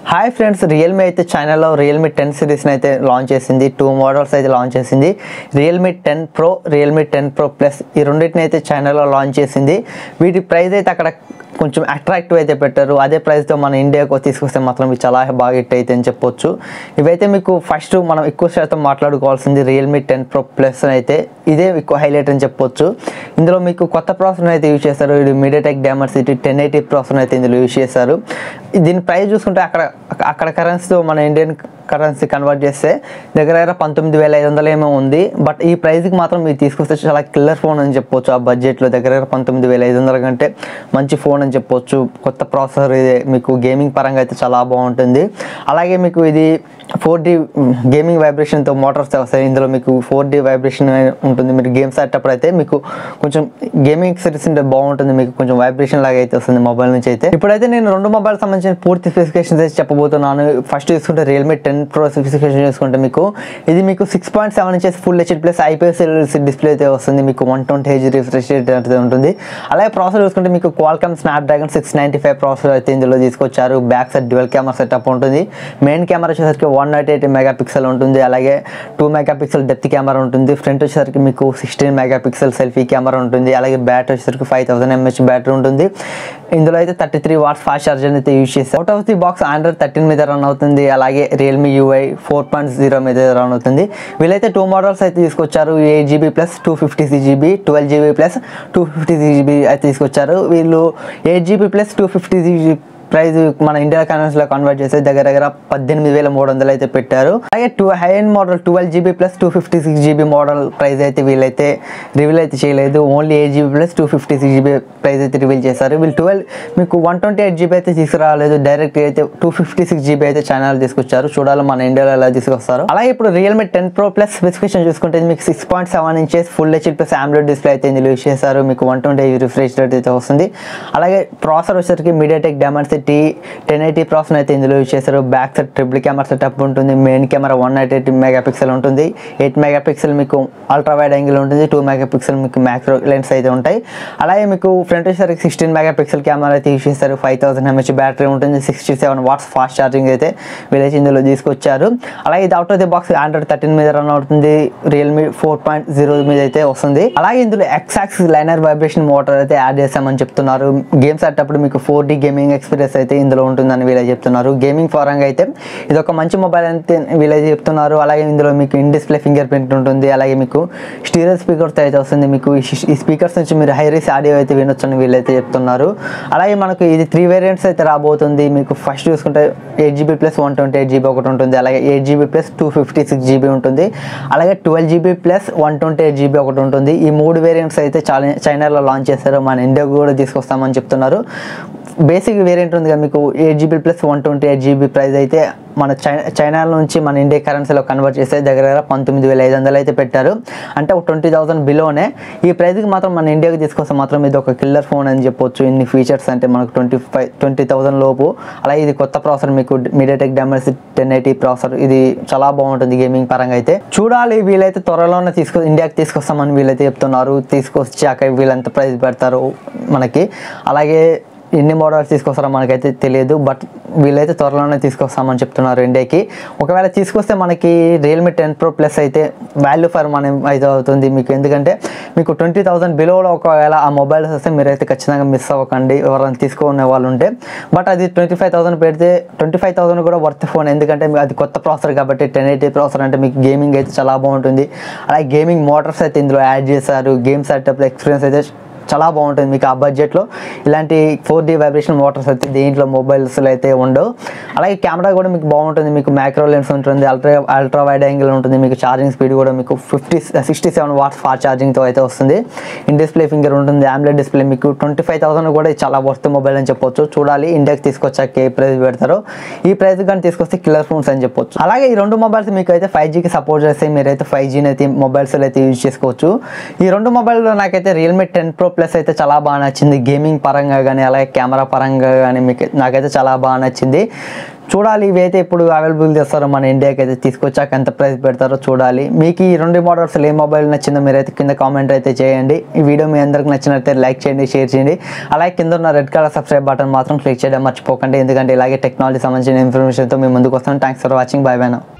hi friends Realme అయితే చైనాలో Realme ten సిరీస్ని అయితే లాంచ్ చేసింది టూ మోడల్స్ అయితే లాంచ్ చేసింది Realme ten pro Realme ten pro plus ఈ రెండింటిని అయితే చైనాలో లాంచ్ చేసింది వీటి ప్రైస్ అయితే అక్కడ కొంచెం అట్రాక్టివ్ అయితే పెట్టారు అదే ప్రైస్తో మన ఇండియాకు తీసుకొస్తే మాత్రం ఇవి చాలా బాగా హిట్ అయితే అని చెప్పొచ్చు ఇవైతే మీకు ఫస్ట్ మనం ఎక్కువ శాతం మాట్లాడుకోవాల్సింది రియల్మీ టెన్ ప్రో ప్లస్ అయితే ఇదే ఎక్కువ హైలైట్ అని చెప్పొచ్చు ఇందులో మీకు కొత్త ప్రాసెసర్ అయితే యూజ్ చేస్తారు ఇది MediaTek Dimensity ten eighty processor అయితే ఇందులో యూజ్ చేస్తారు దీని ప్రైస్ చూసుకుంటే అక్కడ అక్కడ కరెన్సీతో మన ఇండియన్ కరెన్సీ కన్వర్ట్ చేస్తే దగ్గర దగ్గర పంతొమ్మిది వేల ఐదు వందలు ఏమో ఉంది బట్ ఈ ప్రైస్కి మాత్రం మీరు తీసుకొస్తే చాలా కిల్లర్ ఫోన్ అని చెప్పొచ్చు ఆ బడ్జెట్లో దగ్గర దగ్గర పంతొమ్మిది వేల ఐదు వందల కంటే మంచి ఫోన్ అని చెప్పొచ్చు కొత్త ప్రాసెసర్ ఇదే మీకు గేమింగ్ పరంగా అయితే చాలా బాగుంటుంది అలాగే మీకు ఇది ఫోర్ డి గేమింగ్ వైబ్రేషన్తో మోటార్స్ వస్తాయి ఇందులో మీకు ఫోర్ డి వైబ్రేషన్ ఉంటుంది మీరు గేమ్స్ ఆడేటప్పుడు అయితే మీకు కొంచెం గేమింగ్ ఎక్స్పీరియన్స్ ఉంటే బాగుంటుంది మీకు కొంచెం వైబ్రేషన్ లాగా అయితే వస్తుంది మొబైల్ నుంచి అయితే ఇప్పుడైతే నేను రెండు మొబైల్ సంబంధించిన పూర్తి స్పెసిఫికేషన్స్ అయితే చెప్పబోతున్నాను ఫస్ట్ చూసుకుంటే రియల్మీ టెన్ ప్రో స్పెసిఫికేషన్ చూసుకుంటే మీకు ఇది మీకు six point seven inches full HD plus IPS display అయితే వస్తుంది మీకు one twenty H refresh rate అయితే ఉంటుంది అలాగే ప్రాసెసర్ చూసుకుంటే మీకు Qualcomm Snapdragon six ninety five processor అయితే ఇందులో తీసుకొచ్చారు back side dual camera setup ఉంటుంది మెయిన్ కెమెరా వచ్చేసరికి one naught eight mega pixel ఉంటుంది అలాగే two mega megapixel depth camera ఉంటుంది ఫ్రంట్ వచ్చేసరికి మీకు sixteen mega megapixel selfie camera ఉంటుంది అలాగే బ్యాటరీ వచ్చేసరికి ఫైవ్ థౌసండ్ ఎంహెచ్ బ్యాటరీ ఉంటుంది ఇందులో అయితే thirty three watts fast charger అయితే యూజ్ చేస్తారు out of the box Android thirteen మీద రన్ అవుతుంది అలాగే Realme UI four point zero మీద రన్ అవుతుంది వీళ్ళైతే టూ మోడల్స్ అయితే తీసుకొచ్చారు eight GB plus two fifty six GB twelve GB plus two fifty six GB అయితే తీసుకొచ్చారు వీళ్ళు eight GB plus two fifty six price మన ఇండియా కరెన్సీలో కన్వర్ట్ చేస్తే దగ్గర దగ్గర పద్దెనిమిది వేల మూడు వందలు అయితే పెట్టారు అలాగే two high end model twelve GB plus two fifty six GB model price అయితే వీళ్ళైతే రివీల్ అయితే చేయలేదు only eight GB plus two fifty six GB price అయితే రివీల్ చేశారు వీళ్ళు ట్వెల్వ్ మీకు వన్ ట్వంటీ ఎయిట్ జీబీ అయితే తీసుకురాలేదు డైరెక్ట్ అయితే టూ ఫిఫ్టీ సిక్స్ జీబీ అయితే ఛానల్ తీసుకొచ్చారు చూడాలి మన ఇండియాలో ఎలా తీసుకొస్తారు అలాగే ఇప్పుడు Realme ten pro plus specification చూసుకుంటే ఇది మీకు six point seven inches full HD plus AMOLED display అయితే ఇందులో యూస్ చేశారు మీకు వన్ ట్వంటీ రిఫ్రెష్ రేట్ అయితే వస్తుంది అలాగే ప్రాసెసర్ వచ్చేసరికి MediaTek Dimensity ten eighty processor అయితే ఇందులో యూస్ చేశారు back side triple camera setup ఉంటుంది main camera one naught eight mega pixel ఉంటుంది ఎయిట్ మెగా పిక్సెల్ మీకు అల్ట్రా వైడ్ యాంగిల్ ఉంటుంది టూ మెగా పిక్సెల్ మీకు మ్యాక్రో లెన్స్ అయితే ఉంటాయి అలాగే మీకు ఫ్రంట్ వచ్చేసరికి సిక్స్టీన్ మెగా పిక్సెల్ కెమెరా అయితే యూస్ చేస్తారు ఫైవ్ థౌసండ్ ఎంహెచ్ బ్యాటరీ ఉంటుంది sixty seven watts fast charging అయితే వీళ్ళైతే ఇందులో తీసుకొచ్చారు అలాగే ఇది out of the box Android thirteen మీద రన్ అవుతుంది రియల్మీ ఫోర్ పాయింట్ జీరో మీద అయితే వస్తుంది అలాగే ఇందులో X axis linear vibration motor అయితే యాడ్ చేస్తామని చెప్తున్నారు గేమ్స్ ఆడేటప్పుడు మీకు ఫోర్ డి గేమింగ్ ఎక్స్పీరియన్స్ అయితే ఇందులో ఉంటుందని వీళ్ళే చెప్తున్నారు గేమింగ్ పరంగా అయితే ఇది ఒక మంచి మొబైల్ అయితే వీళ్ళే చెప్తున్నారు అలాగే ఇందులో మీకు ఇన్ డిస్ప్లే ఫింగర్ ప్రింట్ ఉంటుంది అలాగే మీకు స్టీరియో స్పీకర్స్ అయితే వస్తుంది మీకు ఈ- ఈ స్పీకర్స్ నుంచి మీరు హై రీస్ ఆడియో అయితే వినొచ్చని వీళ్ళైతే చెప్తున్నారు అలాగే మనకు ఇది త్రీ వేరియంట్స్ అయితే రాబోతుంది మీకు ఫస్ట్ చూసుకుంటే eight GB plus one twenty eight GB ఒకటి ఉంటుంది అలాగే eight GB plus two fifty six GB ఉంటుంది అలాగే twelve GB plus one twenty eight GB ఒకటి ఉంటుంది ఈ మూడు వేరియంట్స్ అయితే చాలా చైనాలో లాంచ్ చేస్తారు మన ఇండియాకు కూడా తీసుకొస్తామని చెప్తున్నారు బేసిక్ వేరియంట్ ఉంది కదా మీకు eight GB plus one twenty eight GB price అయితే మన చైనా చైనా నుంచి మన ఇండియా కరెన్సీలో కన్వర్ట్ చేస్తే దగ్గర దగ్గర పంతొమ్మిది వేల ఐదు వందలు అయితే పెట్టారు అంటే ఒక ట్వంటీ థౌసండ్ బిలోనే ఈ ప్రైస్కి మాత్రం మన ఇండియాకి తీసుకొస్తే మాత్రం ఇది ఒక కిల్లర్ ఫోన్ అని చెప్పొచ్చు ఇన్ని ఫీచర్స్ అంటే మనకు ట్వంటీ ఫైవ్ ట్వంటీ థౌసండ్ లోపు అలాగే ఇది కొత్త ప్రాసెసర్ మీకు MediaTek Dimensity ten eighty processor ఇది చాలా బాగుంటుంది గేమింగ్ పరంగా అయితే చూడాలి వీళ్ళైతే త్వరలోనే తీసుకొ ఇండియాకి తీసుకొస్తామని వీళ్ళైతే చెప్తున్నారు తీసుకొచ్చాక వీళ్ళంత ప్రైస్ పెడతారు మనకి అలాగే ఎన్ని మోడల్స్ తీసుకొస్తారో మనకైతే తెలియదు బట్ వీళ్ళైతే త్వరలోనే తీసుకొస్తామని చెప్తున్నారు ఇండియాకి ఒకవేళ తీసుకొస్తే మనకి రియల్మీ టెన్ ప్రో ప్లస్ అయితే వాల్యూ ఫర్ మనీ అయితే అవుతుంది మీకు ఎందుకంటే మీకు ట్వంటీ థౌసండ్ బిలోలో ఒకవేళ ఆ మొబైల్స్ వస్తే మీరైతే ఖచ్చితంగా మిస్ అవ్వకండి ఎవరైనా తీసుకునే వాళ్ళు ఉంటే బట్ అది ట్వంటీ ఫైవ్ థౌసండ్ పెడితే ట్వంటీ ఫైవ్ థౌసండ్ కూడా వర్త్ ఫోన్ ఎందుకంటే మీ- అది కొత్త ప్రాసెసర్ కాబట్టి టెన్ ఎయిటీ ప్రాసెసర్ అంటే మీకు గేమింగ్ అయితే చాలా బాగుంటుంది అలాగే గేమింగ్ మోటార్స్ అయితే ఇందులో యాడ్ చేశారు గేమ్ సెటప్ ఎక్స్పీరియన్స్ అయితే చాలా బాగుంటుంది మీకు ఆ బడ్జెట్లో ఇలాంటి ఫోర్ డి వైబ్రేషన్ మోటార్స్ అయితే దీంట్లో మొబైల్స్లో అయితే ఉండవు అలాగే కెమెరా కూడా మీకు బాగుంటుంది మీకు మ్యాక్రో లెన్స్ ఉంటుంది అల్ట్రా అల్ట్రా వైడ్ యాంగిల్ ఉంటుంది మీకు ఛార్జింగ్ స్పీడ్ కూడా మీకు fifty sixty seven watts fast ఛార్జింగ్తో అయితే వస్తుంది ఇన్ డిస్ప్లే ఫింగర్ ఉంటుంది ఆమ్లెట్ డిస్ప్లే మీకు ట్వంటీ ఫైవ్ థౌసండ్ కూడా ఇది చాలా వర్త్ మొబైల్ అని చెప్పొచ్చు చూడాలి ఇండియాకి తీసుకొచ్చాక ఏ ప్రైస్ పెడతారో ఈ ప్రైస్ కానీ తీసుకొస్తే కిల్లర్ ఫోన్స్ అని చెప్పొచ్చు అలాగే ఈ రెండు మొబైల్స్ మీకు అయితే ఫైవ్ జీకి సపోర్ట్ చేస్తే మీరైతే ఫైవ్ జీని అయితే మొబైల్స్ అయితే యూజ్ చేసుకోవచ్చు ఈ రెండు మొబైల్లో నాకైతే రియల్మీ టెన్ ప్రో ప్లస్ అయితే చాలా బాగా నచ్చింది గేమింగ్ పరంగా కానీ అలాగే కెమెరా పరంగా కానీ మీకు నాకైతే చాలా బాగా నచ్చింది చూడాలి ఇవైతే ఇప్పుడు అవైలబుల్ చేస్తారో మన ఇండియాకి అయితే తీసుకొచ్చాక ఎంత ప్రైస్ పెడతారో చూడాలి మీకు ఈ రెండు మోడల్స్ ఏ మొబైల్ నచ్చిందో మీరైతే కింద కామెంట్ అయితే చేయండి ఈ వీడియో మీ అందరికి నచ్చినట్లయితే లైక్ చేయండి షేర్ చేయండి అలాగే కింద ఉన్న రెడ్ కలర్ సబ్స్క్రైబ్ బటన్ మాత్రం క్లిక్ చేయడం మర్చిపోకండి ఎందుకంటే ఇలాగే టెక్నాలజీ సంబంధించిన ఇన్ఫర్మేషన్తో మీ ముందుకు వస్తాను thanks for watching bye bye నా